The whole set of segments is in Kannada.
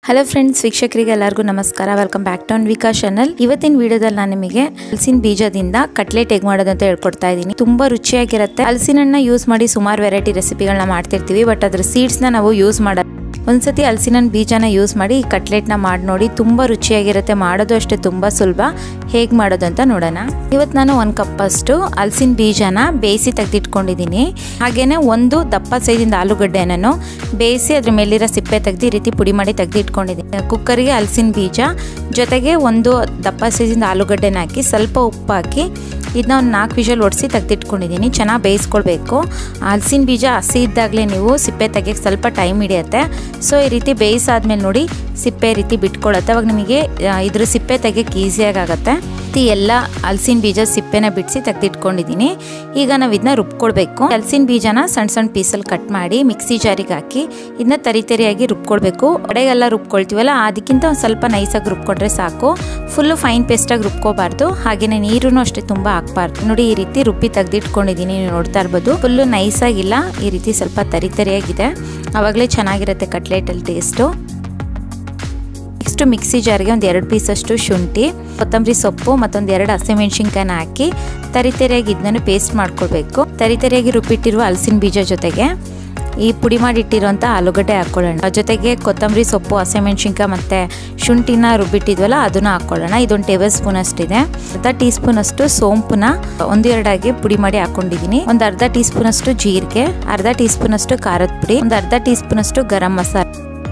ಹಲೋ ಫ್ರೆಂಡ್ಸ್ ವೀಕ್ಷಕರಿಗೆ ಎಲ್ಲರಿಗೂ ನಮಸ್ಕಾರ welcome back to Vika channel ಇವತ್ತಿನ ವಿಡಿಯೋದಲ್ಲಿ ನಾನು ನಿಮಗೆ ಹಲಸಿನ ಬೀಜದಿಂದ ಕಟ್ಲೆಟ್ ಹೇಗೆ ಮಾಡೋದು ಅಂತ ಹೇಳ್ಕೊಡ್ತಾ ಇದ್ದೀನಿ ತುಂಬಾ ರುಚಿಯಾಗಿರುತ್ತೆ ಹಲಸಿನ ಹಣ್ಣ ಯೂಸ್ ಮಾಡಿ ಸುಮಾರು ವೆರೈಟಿ ರೆಸಿಪಿಗಳನ್ನ ಮಾಡ್ತಿರ್ತೀವಿ ಬಟ್ ಅದ್ರ ಸೀಡ್ಸ್ನ ನಾವು ಯೂಸ್ ಮಾಡೋದು ಒಂದ್ಸತಿ ಹಲಸಿನ ಹಣ್ಣು ಬೀಜನ ಯೂಸ್ ಮಾಡಿ ಈ ಕಟ್ಲೆಟ್ನ ಮಾಡಿ ನೋಡಿ ತುಂಬ ರುಚಿಯಾಗಿರುತ್ತೆ ಮಾಡೋದು ಅಷ್ಟೇ ತುಂಬ ಸುಲಭ ಹೇಗೆ ಮಾಡೋದು ಅಂತ ನೋಡೋಣ ಇವತ್ತು ನಾನು ಒಂದು ಕಪ್ಪಷ್ಟು ಹಲಸಿನ ಬೀಜನ ಬೇಯಿಸಿ ತೆಗೆದಿಟ್ಕೊಂಡಿದ್ದೀನಿ ಹಾಗೇನೆ ಒಂದು ದಪ್ಪ ಸೈಜಿಂದ ಆಲೂಗಡ್ಡೆನೂ ಬೇಯಿಸಿ ಅದ್ರ ಮೇಲಿರೋ ಸಿಪ್ಪೆ ತೆಗೆದು ಈ ರೀತಿ ಪುಡಿ ಮಾಡಿ ತೆಗೆದಿಟ್ಕೊಂಡಿದ್ದೀನಿ ಕುಕ್ಕರ್ಗೆ ಹಲಸಿನ ಬೀಜ ಜೊತೆಗೆ ಒಂದು ದಪ್ಪ ಸೈಜಿಂದ ಆಲೂಗಡ್ಡೆನ ಹಾಕಿ ಸ್ವಲ್ಪ ಉಪ್ಪು ಹಾಕಿ ಇದನ್ನ ಒಂದು ನಾಲ್ಕು ವಿಷಲ್ ಒಡಿಸಿ ತೆಗೆದಿಟ್ಕೊಂಡಿದ್ದೀನಿ ಚೆನ್ನಾಗಿ ಬೇಯಿಸ್ಕೊಳ್ಬೇಕು ಹಲಸಿನ ಬೀಜ ಹಸಿ ಇದ್ದಾಗಲೇ ನೀವು ಸಿಪ್ಪೆ ತೆಗಿಯೋಕ್ಕೆ ಸ್ವಲ್ಪ ಟೈಮ್ ಹಿಡಿಯುತ್ತೆ ಸೊ ಈ ರೀತಿ ಬೇಯಿಸಾದ್ಮೇಲೆ ನೋಡಿ ಸಿಪ್ಪೆ ರೀತಿ ಬಿಟ್ಕೊಳ್ಳುತ್ತೆ ಅವಾಗ ನಿಮಗೆ ಇದ್ರ ಸಿಪ್ಪೆ ತೆಗಿಯೋಕ್ಕೆ ಈಸಿಯಾಗಿ ಆಗುತ್ತೆ ಎಲ್ಲ ಹಲಸಿನ ಬೀಜ ಸಿಪ್ಪೆನ ಬಿಡಿಸಿ ತೆಗೆದಿಟ್ಕೊಂಡಿದ್ದೀನಿ ಈಗ ನಾವು ಇದನ್ನ ರುಬ್ಕೊಳ್ಬೇಕು ಹಲಸಿನ ಬೀಜನ ಸಣ್ಣ ಸಣ್ಣ ಪೀಸಲ್ಲಿ ಕಟ್ ಮಾಡಿ ಮಿಕ್ಸಿ ಜಾರಿಗೆ ಹಾಕಿ ಇದನ್ನ ತರಿ ತರಿಯಾಗಿ ರುಬ್ಕೊಳ್ಬೇಕು ಒಡೆಗೆಲ್ಲ ರುಬ್ಕೊಳ್ತೀವಲ್ಲ ಅದಕ್ಕಿಂತ ಒಂದು ಸ್ವಲ್ಪ ನೈಸಾಗಿ ರುಬ್ಕೊಂಡ್ರೆ ಸಾಕು ಫುಲ್ಲು ಫೈನ್ ಪೇಸ್ಟಾಗಿ ರುಬ್ಕೋಬಾರ್ದು ಹಾಗೆಯೇ ನೀರು ಅಷ್ಟೇ ತುಂಬ ಹಾಕ್ಬಾರ್ದು ನೋಡಿ ಈ ರೀತಿ ರುಬ್ಬಿ ತೆಗೆದಿಟ್ಕೊಂಡಿದ್ದೀನಿ ನೀವು ನೋಡ್ತಾ ಇರ್ಬೋದು ಫುಲ್ಲು ನೈಸಾಗಿಲ್ಲ ಈ ರೀತಿ ಸ್ವಲ್ಪ ತರಿ ತರಿಯಾಗಿದೆ ಆವಾಗಲೇ ಚೆನ್ನಾಗಿರುತ್ತೆ ಕಟ್ಲೆಟಲ್ಲಿ ಟೇಸ್ಟು ನೆಕ್ಸ್ಟ್ ಮಿಕ್ಸಿ ಜಾರ್ಗೆ ಒಂದು ಎರಡು ಪೀಸಷ್ಟು ಶುಂಠಿ ಕೊತ್ತಂಬರಿ ಸೊಪ್ಪು ಮತ್ತೊಂದು ಎರಡು ಹಸಿಮೆಣ್ಸಿನ್ಕಾಯಿನ ಹಾಕಿ ತರಿತರಿಯಾಗಿ ಇದನ್ನು ಪೇಸ್ಟ್ ಮಾಡ್ಕೊಳ್ಬೇಕು ತರಿತರಿಯಾಗಿ ರುಬ್ಬಿಟ್ಟಿರುವ ಹಲಸಿನ ಬೀಜ ಜೊತೆಗೆ ಈ ಪುಡಿ ಮಾಡಿಟ್ಟಿರುವಂಥ ಆಲೂಗಡ್ಡೆ ಹಾಕ್ಕೊಳ್ಳೋಣ ಜೊತೆಗೆ ಕೊತ್ತಂಬರಿ ಸೊಪ್ಪು ಹಸಿಮೆಣ್ಸಿನ್ಕಾಯಿ ಮತ್ತು ಶುಂಠಿನ ರುಬ್ಬಿಟ್ಟಿದ್ವಲ್ಲ ಅದನ್ನು ಹಾಕ್ಕೊಳ್ಳೋಣ ಇದೊಂದು ಟೇಬಲ್ ಸ್ಪೂನ್ ಅಷ್ಟಿದೆ ಅರ್ಧ ಟೀ ಸ್ಪೂನ್ ಅಷ್ಟು ಸೋಂಪುನ ಒಂದು ಎರಡಾಗಿ ಪುಡಿ ಮಾಡಿ ಹಾಕೊಂಡಿದ್ದೀನಿ ಒಂದು ಅರ್ಧ ಟೀ ಸ್ಪೂನ್ ಅಷ್ಟು ಜೀರಿಗೆ ಅರ್ಧ ಟೀ ಸ್ಪೂನ್ ಅಷ್ಟು ಖಾರದ ಪುಡಿ ಒಂದು ಅರ್ಧ ಟೀ ಸ್ಪೂನ್ ಅಷ್ಟು ಗರಂ ಮಸಾಲೆ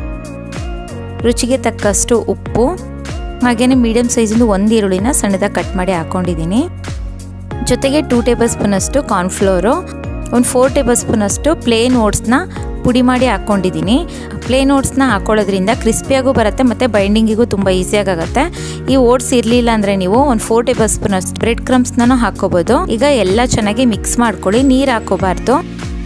ರುಚಿಗೆ ತಕ್ಕಷ್ಟು ಉಪ್ಪು ಹಾಗೆಯೇ ಮೀಡಿಯಮ್ ಸೈಜಿಂದು ಒಂದು ಈರುಳ್ಳಿನ ಸಣ್ಣದಾಗಿ ಕಟ್ ಮಾಡಿ ಹಾಕೊಂಡಿದ್ದೀನಿ ಜೊತೆಗೆ ಟೂ ಟೇಬಲ್ ಸ್ಪೂನಷ್ಟು ಕಾರ್ನ್ಫ್ಲೋರು ಒಂದು ಫೋರ್ ಟೇಬಲ್ ಸ್ಪೂನಷ್ಟು ಪ್ಲೇನ್ ಓಟ್ಸ್ನ ಪುಡಿ ಮಾಡಿ ಹಾಕ್ಕೊಂಡಿದ್ದೀನಿ ಪ್ಲೇನ್ ಓಟ್ಸ್ನ ಹಾಕೊಳ್ಳೋದ್ರಿಂದ ಕ್ರಿಸ್ಪಿಯಾಗೂ ಬರುತ್ತೆ ಮತ್ತು ಬೈಂಡಿಂಗಿಗೂ ತುಂಬ ಈಸಿಯಾಗಿ ಆಗುತ್ತೆ ಈ ಓಟ್ಸ್ ಇರಲಿಲ್ಲ ಅಂದರೆ ನೀವು ಒಂದು ಫೋರ್ ಟೇಬಲ್ ಸ್ಪೂನ್ ಅಷ್ಟು ಬ್ರೆಡ್ ಕ್ರಮ್ಸ್ನೂ ಹಾಕೋಬೋದು ಈಗ ಎಲ್ಲ ಚೆನ್ನಾಗಿ ಮಿಕ್ಸ್ ಮಾಡ್ಕೊಳ್ಳಿ ನೀರು ಹಾಕೋಬಾರ್ದು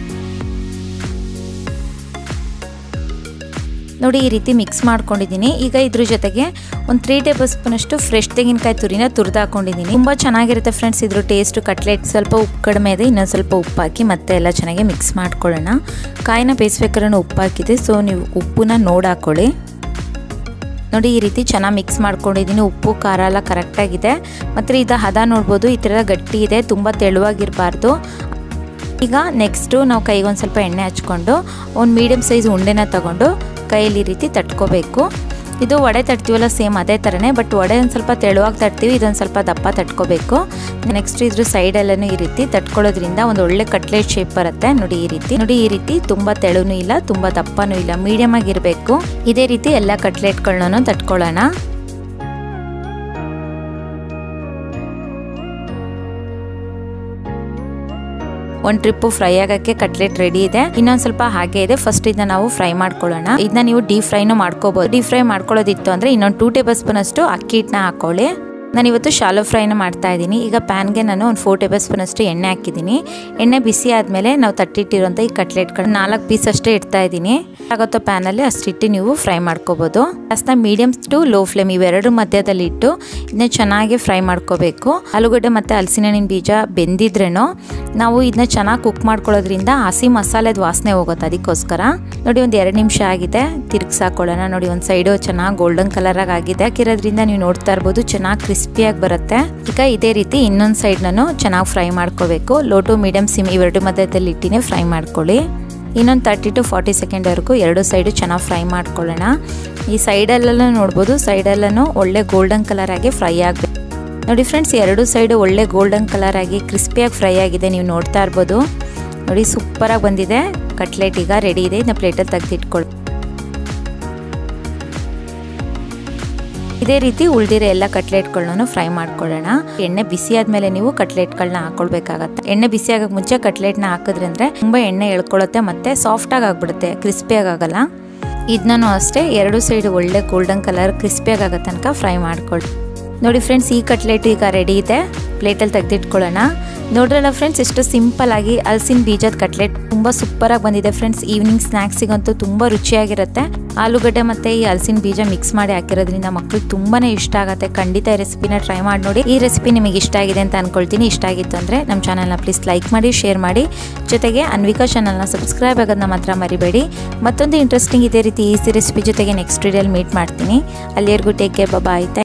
ನೋಡಿ ಈ ರೀತಿ ಮಿಕ್ಸ್ ಮಾಡ್ಕೊಂಡಿದ್ದೀನಿ ಈಗ ಇದ್ರ ಜೊತೆಗೆ ಒಂದು ತ್ರೀ ಟೇಬಲ್ ಸ್ಪೂನಷ್ಟು ಫ್ರೆಶ್ ತೆಂಗಿನಕಾಯಿ ತುರಿನ ತುರಿದು ಹಾಕೊಂಡಿದ್ದೀನಿ ತುಂಬ ಚೆನ್ನಾಗಿರುತ್ತೆ ಫ್ರೆಂಡ್ಸ್ ಇದ್ರ ಟೇಸ್ಟು ಕಟ್ಲೆಟ್ ಸ್ವಲ್ಪ ಉಪ್ಪು ಕಡಿಮೆ ಇದೆ ಇನ್ನೊಂದು ಸ್ವಲ್ಪ ಉಪ್ಪು ಹಾಕಿ ಮತ್ತೆ ಎಲ್ಲ ಚೆನ್ನಾಗಿ ಮಿಕ್ಸ್ ಮಾಡ್ಕೊಳ್ಳೋಣ ಕಾಯಿನ ಬೇಯಿಸ್ಬೇಕಾದ್ರೆ ಉಪ್ಪು ಹಾಕಿದೆ ಸೊ ನೀವು ಉಪ್ಪನ್ನ ನೋಡಿ ಹಾಕ್ಕೊಳ್ಳಿ ನೋಡಿ ಈ ರೀತಿ ಚೆನ್ನಾಗಿ ಮಿಕ್ಸ್ ಮಾಡ್ಕೊಂಡಿದ್ದೀನಿ ಉಪ್ಪು ಖಾರ ಎಲ್ಲ ಕರೆಕ್ಟಾಗಿದೆ ಮತ್ತು ಇದು ಹದ ನೋಡ್ಬೋದು ಈ ಥರ ಗಟ್ಟಿ ಇದೆ ತುಂಬ ತೆಳುವಾಗಿರಬಾರ್ದು ಈಗ ನೆಕ್ಸ್ಟು ನಾವು ಕೈಗೊಂದು ಸ್ವಲ್ಪ ಎಣ್ಣೆ ಹಚ್ಕೊಂಡು ಒಂದು ಮೀಡಿಯಮ್ ಸೈಜ್ ಉಂಡೆನ ತಗೊಂಡು ಕೈಯಲ್ಲಿ ಈ ರೀತಿ ತಟ್ಕೋಬೇಕು ಇದು ವಡೆ ತಟ್ತೀವಲ್ಲ ಸೇಮ್ ಅದೇ ಥರನೇ ಬಟ್ ವಡೆ ಒಂದು ಸ್ವಲ್ಪ ತೆಳುವಾಗಿ ತಟ್ತೀವಿ ಇದೊಂದು ಸ್ವಲ್ಪ ದಪ್ಪ ತಟ್ಕೋಬೇಕು ನೆಕ್ಸ್ಟ್ ಇದ್ರ ಸೈಡಲ್ಲೂ ಈ ರೀತಿ ತಟ್ಕೊಳ್ಳೋದ್ರಿಂದ ಒಂದು ಒಳ್ಳೆ ಕಟ್ಲೆಟ್ ಶೇಪ್ ಬರುತ್ತೆ ನೋಡಿ ಈ ರೀತಿ ನೋಡಿ ಈ ರೀತಿ ತುಂಬ ತೆಳುನೂ ಇಲ್ಲ ತುಂಬ ದಪ್ಪನೂ ಇಲ್ಲ ಮೀಡಿಯಮ್ ಆಗಿರಬೇಕು ಇದೇ ರೀತಿ ಎಲ್ಲ ಕಟ್ಲೆಟ್ಗಳನ್ನೂ ತಟ್ಕೊಳ್ಳೋಣ ಒಂದು ಟ್ರಿಪ್ಪು ಫ್ರೈ ಆಗೋಕ್ಕೆ ಕಟ್ಲೆಟ್ ರೆಡಿ ಇದೆ ಇನ್ನೊಂದು ಸ್ವಲ್ಪ ಹಾಗೆ ಇದೆ ಫಸ್ಟ್ ಇದನ್ನ ನಾವು ಫ್ರೈ ಮಾಡ್ಕೊಳ್ಳೋಣ ಇದನ್ನ ನೀವು ಡೀಪ್ ಫ್ರೈನು ಮಾಡ್ಕೋಬಹುದು ಡೀಪ್ ಫ್ರೈ ಮಾಡ್ಕೊಳ್ಳೋದಿತ್ತು ಅಂದರೆ ಇನ್ನೊಂದು ಟೂ ಟೇಬಲ್ ಸ್ಪೂನ್ ಅಷ್ಟು ಅಕ್ಕಿ ಹಿಟ್ಟನ್ನ ಹಾಕೊಳ್ಳಿ ನಾನು ಇವತ್ತು ಶಾಲೋ ಫ್ರೈನ ಮಾಡ್ತಾ ಇದ್ದೀನಿ ಈಗ ಪ್ಯಾನ್ಗೆ ನಾನು ಒಂದು ಫೋರ್ ಟೇಬಲ್ ಸ್ಪೂನ್ ಅಷ್ಟು ಎಣ್ಣೆ ಹಾಕಿದ್ದೀನಿ ಎಣ್ಣೆ ಬಿಸಿ ಆದಮೇಲೆ ನಾವು ತಟ್ಟಿಟ್ಟಿರೋಂಥ ಈ ಕಟ್ಲೆಟ್ಗಳು ನಾಲ್ಕು ಪೀಸ್ ಅಷ್ಟೇ ಇಡ್ತಾ ಇದ್ದೀನಿ ಆಗುತ್ತೋ ಪ್ಯಾನಲ್ಲಿ ಅಷ್ಟಿಟ್ಟು ನೀವು ಫ್ರೈ ಮಾಡ್ಕೋಬೋದು ಜಾಸ್ತಿ ಮೀಡಿಯಮ್ ಟು ಲೋ ಫ್ಲೇಮ್ ಇವೆರಡು ಮಧ್ಯದಲ್ಲಿ ಇಟ್ಟು ಇದನ್ನ ಚೆನ್ನಾಗಿ ಫ್ರೈ ಮಾಡ್ಕೋಬೇಕು ಆಲೂಗಡ್ಡೆ ಮತ್ತು ಹಲಸಿನ ಹಣ್ಣಿನ ಬೀಜ ಬೆಂದಿದ್ರೇನೋ ನಾವು ಇದನ್ನ ಚೆನ್ನಾಗಿ ಕುಕ್ ಮಾಡ್ಕೊಳ್ಳೋದ್ರಿಂದ ಹಸಿ ಮಸಾಲೆದ ವಾಸನೆ ಹೋಗುತ್ತೆ ಅದಕ್ಕೋಸ್ಕರ ನೋಡಿ ಒಂದು ಎರಡು ನಿಮಿಷ ಆಗಿದೆ ತಿರುಗಿಸಾಕೊಳ್ಳೋಣ ನೋಡಿ ಒಂದು ಸೈಡು ಚೆನ್ನಾಗಿ ಗೋಲ್ಡನ್ ಕಲರಾಗಿ ಆಗಿದೆ ಹಾಕಿರೋದ್ರಿಂದ ನೀವು ನೋಡ್ತಾ ಇರ್ಬೋದು ಚೆನ್ನಾಗಿ ಕ್ರಿಸ್ಪಿಯಾಗಿ ಬರುತ್ತೆ ಈಗ ಇದೇ ರೀತಿ ಇನ್ನೊಂದು ಸೈಡ್ನೂ ಚೆನ್ನಾಗಿ ಫ್ರೈ ಮಾಡ್ಕೋಬೇಕು ಲೋ ಟು ಮೀಡಿಯಮ್ ಸಿಮ್ ಇವೆರಡು ಮಧ್ಯದಲ್ಲಿ ಇಟ್ಟಿನೇ ಫ್ರೈ ಮಾಡ್ಕೊಳ್ಳಿ ಇನ್ನೊಂದು ತರ್ಟಿ ಟು ಫಾರ್ಟಿ ಸೆಕೆಂಡ್ವರೆಗೂ ಎರಡು ಸೈಡು ಚೆನ್ನಾಗಿ ಫ್ರೈ ಮಾಡ್ಕೊಳ್ಳೋಣ ಈ ಸೈಡಲ್ಲೆಲ್ಲ ನೋಡ್ಬೋದು ಸೈಡಲ್ಲೂ ಒಳ್ಳೆ ಗೋಲ್ಡನ್ ಕಲರ್ ಆಗಿ ಫ್ರೈ ಆಗಬೇಕು ನೋಡಿ ಫ್ರೆಂಡ್ಸ್ ಎರಡು ಸೈಡು ಒಳ್ಳೆ ಗೋಲ್ಡನ್ ಕಲರ್ ಆಗಿ ಕ್ರಿಸ್ಪಿಯಾಗಿ ಫ್ರೈ ಆಗಿದೆ ನೀವು ನೋಡ್ತಾ ಇರ್ಬೋದು ನೋಡಿ ಸೂಪರಾಗಿ ಬಂದಿದೆ ಕಟ್ಲೆಟ್ ಈಗ ರೆಡಿ ಇದೆ ಇದನ್ನ ಪ್ಲೇಟಲ್ಲಿ ತೆಗೆದಿಟ್ಕೊಳ್ಳಿ ಇದೇ ರೀತಿ ಉಳಿದಿರೋ ಎಲ್ಲ ಕಟ್ಲೆಟ್ಗಳನ್ನೂ ಫ್ರೈ ಮಾಡ್ಕೊಳ್ಳೋಣ ಎಣ್ಣೆ ಬಿಸಿ ಆದಮೇಲೆ ನೀವು ಕಟ್ಲೆಟ್ಗಳನ್ನ ಹಾಕೊಳ್ಬೇಕಾಗತ್ತೆ ಎಣ್ಣೆ ಬಿಸಿ ಆಗಕ್ಕೆ ಮುಂಚೆ ಕಟ್ಲೆಟ್ನ ಹಾಕಿದ್ರಂದ್ರೆ ತುಂಬ ಎಣ್ಣೆ ಎಳ್ಕೊಳ್ಳುತ್ತೆ ಮತ್ತೆ ಸಾಫ್ಟಾಗಿ ಆಗ್ಬಿಡುತ್ತೆ ಕ್ರಿಸ್ಪಿಯಾಗಿ ಆಗಲ್ಲ ಇದನ್ನೂ ಅಷ್ಟೇ ಎರಡು ಸೈಡ್ ಒಳ್ಳೆ ಗೋಲ್ಡನ್ ಕಲರ್ ಕ್ರಿಸ್ಪಿಯಾಗಿ ಆಗೋ ತನಕ ಫ್ರೈ ಮಾಡ್ಕೊಳ್ಳಿ ನೋಡಿ ಫ್ರೆಂಡ್ಸ್ ಈ ಕಟ್ಲೆಟ್ ಈಗ ರೆಡಿ ಇದೆ ಪ್ಲೇಟಲ್ಲಿ ತೆಗೆದಿಟ್ಕೊಳ್ಳೋಣ ನೋಡ್ರಲ್ಲ ಫ್ರೆಂಡ್ಸ್ ಎಷ್ಟು ಸಿಂಪಲ್ ಆಗಿ ಹಲಸಿನ ಬೀಜದ ಕಟ್ಲೆಟ್ ತುಂಬ ಸೂಪರಾಗಿ ಬಂದಿದೆ ಫ್ರೆಂಡ್ಸ್ ಈವ್ನಿಂಗ್ ಸ್ನ್ಯಾಕ್ಸಿಗಂತೂ ತುಂಬ ರುಚಿಯಾಗಿರುತ್ತೆ ಆಲೂಗಡ್ಡೆ ಮತ್ತು ಈ ಹಲಸಿನ ಬೀಜ ಮಿಕ್ಸ್ ಮಾಡಿ ಹಾಕಿರೋದ್ರಿಂದ ಮಕ್ಳಿಗೆ ತುಂಬಾ ಇಷ್ಟ ಆಗುತ್ತೆ ಖಂಡಿತ ಈ ರೆಸಿಪಿನ ಟ್ರೈ ಮಾಡಿ ನೋಡಿ ಈ ರೆಸಿಪಿ ನಿಮಗೆ ಇಷ್ಟ ಆಗಿದೆ ಅಂತ ಅನ್ಕೊಳ್ತೀನಿ ಇಷ್ಟ ಆಗಿತ್ತು ಅಂದರೆ ನಮ್ಮ ಚಾನಲ್ನ ಪ್ಲೀಸ್ ಲೈಕ್ ಮಾಡಿ ಶೇರ್ ಮಾಡಿ ಜೊತೆಗೆ ಅನ್ವಿಕಾ ಚಾನಲ್ನ ಸಬ್ಸ್ಕ್ರೈಬ್ ಆಗೋದನ್ನ ಮಾತ್ರ ಮರಿಬೇಡಿ ಮತ್ತೊಂದು ಇಂಟ್ರೆಸ್ಟಿಂಗ್ ಇದೇ ರೀತಿ ಈಸಿ ರೆಸಿಪಿ ಜೊತೆಗೆ ನೆಕ್ಸ್ಟ್ ವಿಡಿಯೋಲಿ ಮೀಟ್ ಮಾಡ್ತೀನಿ ಅಲ್ಲಿವರೆಗೂ ಟೇಕ್ ಕೇರ್ ಬಾಯ್